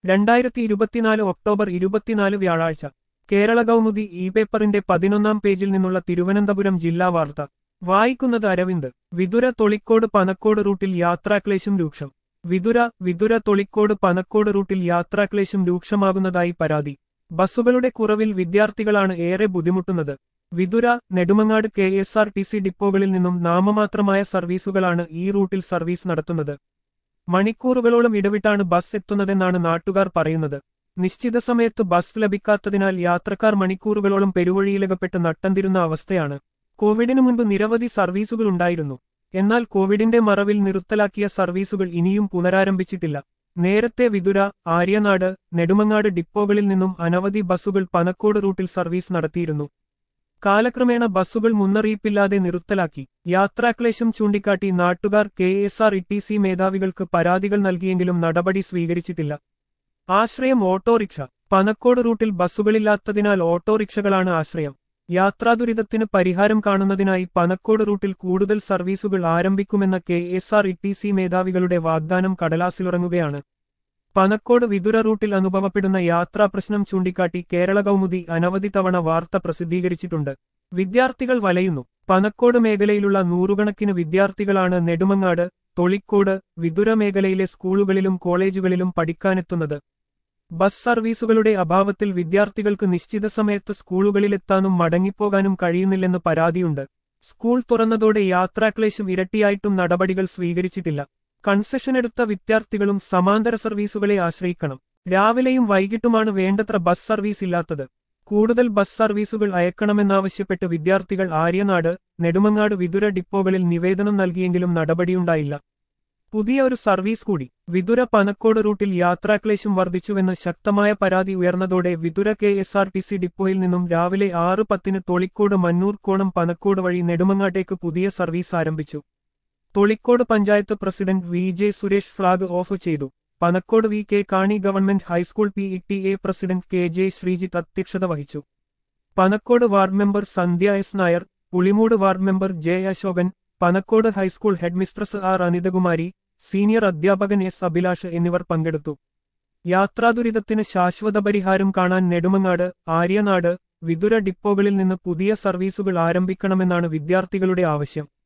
രണ്ടായിരത്തി ഇരുപത്തിനാല് ഒക്ടോബർ ഇരുപത്തിനാല് വ്യാഴാഴ്ച കേരള കൗമുദി ഇ പേപ്പറിന്റെ പതിനൊന്നാം പേജിൽ നിന്നുള്ള തിരുവനന്തപുരം ജില്ലാ വാർത്ത വായിക്കുന്നത് അരവിന്ദ് വിതുര തൊളിക്കോട് പനക്കോട് റൂട്ടിൽ യാത്രാക്ലേശം രൂക്ഷം വിതുര വിതുര തൊളിക്കോട് പനക്കോട് റൂട്ടിൽ യാത്രാക്ലേശം രൂക്ഷമാകുന്നതായി പരാതി ബസ്സുകളുടെ കുറവിൽ വിദ്യാർത്ഥികളാണ് ഏറെ ബുദ്ധിമുട്ടുന്നത് Vithura Nedumangad K S R T C ഡിപ്പോകളിൽ നിന്നും നാമമാത്രമായ സർവീസുകളാണ് ഈ റൂട്ടിൽ സർവീസ് നടത്തുന്നത് മണിക്കൂറുകളോളം ഇടവിട്ടാണ് ബസ് എത്തുന്നതെന്നാണ് നാട്ടുകാർ പറയുന്നത് നിശ്ചിത സമയത്ത് ബസ് ലഭിക്കാത്തതിനാൽ യാത്രക്കാർ മണിക്കൂറുകളോളം പെരുവഴിയിലകപ്പെട്ട് നട്ടംതിരുന്ന അവസ്ഥയാണ് കോവിഡിനു മുൻപ് നിരവധി സർവീസുകൾ ഉണ്ടായിരുന്നു എന്നാൽ കോവിഡിന്റെ മറവിൽ നിർത്തലാക്കിയ സർവീസുകൾ ഇനിയും പുനരാരംഭിച്ചിട്ടില്ല നേരത്തെ വിതുര ആര്യനാട് നെടുമങ്ങാട് ഡിപ്പോകളിൽ നിന്നും അനവധി ബസ്സുകൾ പനക്കോട് റൂട്ടിൽ സർവീസ് നടത്തിയിരുന്നു കാലക്രമേണ ബസ്സുകൾ മുന്നറിയിപ്പില്ലാതെ നിർത്തലാക്കി യാത്രാക്ലേശം ചൂണ്ടിക്കാട്ടി നാട്ടുകാർ K S R E T C മേധാവികൾക്ക് പരാതികൾ നൽകിയെങ്കിലും നടപടി സ്വീകരിച്ചിട്ടില്ല ആശ്രയം ഓട്ടോറിക്ഷ പനക്കോട് റൂട്ടിൽ ബസ്സുകളില്ലാത്തതിനാൽ ഓട്ടോറിക്ഷകളാണ് ആശ്രയം യാത്രാദുരിതത്തിന് പരിഹാരം കാണുന്നതിനായി പനക്കോട് റൂട്ടിൽ കൂടുതൽ സർവീസുകൾ ആരംഭിക്കുമെന്ന K S R E T C മേധാവികളുടെ വാഗ്ദാനം കടലാസിലുറങ്ങുകയാണ് പനക്കോട് വിതുര റൂട്ടിൽ അനുഭവപ്പെടുന്ന യാത്രാ പ്രശ്നം ചൂണ്ടിക്കാട്ടി കേരള കൗമുദി അനവധി തവണ വാർത്ത പ്രസിദ്ധീകരിച്ചിട്ടുണ്ട് വിദ്യാർത്ഥികൾ വലയുന്നു പനക്കോട് മേഖലയിലുള്ള നൂറുകണക്കിന് വിദ്യാർത്ഥികളാണ് നെടുമങ്ങാട് തൊളിക്കോട് വിതുര മേഖലയിലെ സ്കൂളുകളിലും കോളേജുകളിലും പഠിക്കാനെത്തുന്നത് ബസ് സർവീസുകളുടെ അഭാവത്തിൽ വിദ്യാർത്ഥികൾക്ക് നിശ്ചിത സമയത്ത് സ്കൂളുകളിലെത്താനും മടങ്ങിപ്പോകാനും കഴിയുന്നില്ലെന്ന് പരാതിയുണ്ട് സ്കൂൾ തുറന്നതോടെ യാത്രാക്ലേശം ഇരട്ടിയായിട്ടും നടപടികൾ സ്വീകരിച്ചിട്ടില്ല കൺസെഷൻ എടുത്ത വിദ്യാർത്ഥികളും സമാന്തര സർവീസുകളെ ആശ്രയിക്കണം രാവിലെയും വൈകിട്ടുമാണ് വേണ്ടത്ര ബസ് സർവീസ് ഇല്ലാത്തത് കൂടുതൽ ബസ് സർവീസുകൾ അയക്കണമെന്നാവശ്യപ്പെട്ട് വിദ്യാർത്ഥികൾ ആര്യനാട് നെടുമങ്ങാട് വിതുര ഡിപ്പോകളിൽ നിവേദനം നൽകിയെങ്കിലും നടപടിയുണ്ടായില്ല പുതിയ ഒരു സർവീസ് കൂടി വിതുര പനക്കോട് റൂട്ടിൽ യാത്രാക്ലേശം വർദ്ധിച്ചുവെന്ന് ശക്തമായ പരാതി ഉയർന്നതോടെ Vithura K S R T C ഡിപ്പോയിൽ നിന്നും രാവിലെ ആറ് പത്തിന് തൊളിക്കോട് മന്നൂർ കോണം പനക്കോട് വഴി നെടുമങ്ങാട്ടേക്ക് പുതിയ സർവീസ് ആരംഭിച്ചു Tholicode panchayat president V J Suresh flag off ചെയ്തു Panacode V K Kani government high school P E T A president K J Sreejith അധ്യക്ഷത വഹിച്ചു Panacode ward member Sandhya S Nair Pulimoodu ward member J Ashokan Panacode high school headmistress R Anithakumari senior അധ്യാപകൻ എസ് അഭിലാഷ് എന്നിവർ പങ്കെടുത്തു യാത്രാദുരിതത്തിന് ശാശ്വത പരിഹാരം കാണാൻ നെടുമങ്ങാട് ആര്യനാട് വിതുര ഡിപ്പോകളിൽ നിന്ന് പുതിയ സർവീസുകൾ ആരംഭിക്കണമെന്നാണ് വിദ്യാർത്ഥികളുടെ ആവശ്യം